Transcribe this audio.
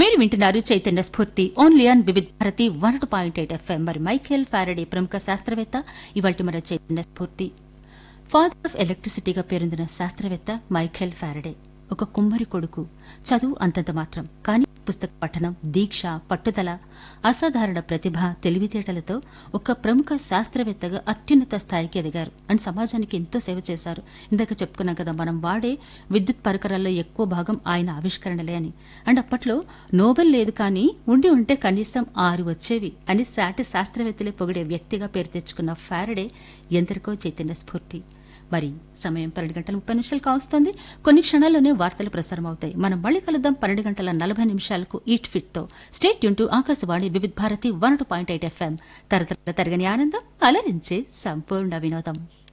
మీరు వింటున్నారు Chaitanya Spoorthi only on Vividh Bharati one two point eight FM మరి మైఖేల్ ఫారడే ప్రముఖ శాస్త్రవేత్త ఇవాళ మన చైతన్య స్ఫూర్తి ఫాదర్ ఆఫ్ ఎలక్ట్రిసిటీగా పేరొందిన శాస్త్రవేత్త మైఖేల్ ఫారడే ఒక కుమ్మరి కొడుకు చదువు అంతంత మాత్రం కానీ పుస్తక పఠనం దీక్ష పట్టుదల అసాధారణ ప్రతిభ తెలివితేటలతో ఒక ప్రముఖ శాస్త్రవేత్తగా అత్యున్నత స్థాయికి ఎదిగారు అండ్ సమాజానికి ఎంతో సేవ చేశారు ఇందాక చెప్పుకున్నాం కదా మనం వాడే విద్యుత్ పరికరాల్లో ఎక్కువ భాగం ఆయన ఆవిష్కరణలే అని అండ్ అప్పట్లో నోబెల్ లేదు కానీ ఉండి ఉంటే కనీసం ఆరు వచ్చేవి అని సాటి శాస్త్రవేత్తలే పొగిడే వ్యక్తిగా పేరు తెచ్చుకున్న ఫారడే ఎందరికో చైతన్య స్ఫూర్తి మరి సమయం పన్నెండు గంటల ముప్పై నిమిషాలు కావస్తోంది కొన్ని క్షణాల్లోనే వార్తలు ప్రసారం అవుతాయి మనం మళ్ళీ కలుద్దాం పన్నెండు గంటల నలభై నిమిషాలకు ఈట్ ఫిట్ తో స్టేట్ యూన్ to Akashvani Vividh Bharati one point eight FM తరతర తరగని ఆనందం అలరించే సంపూర్ణ వినోదం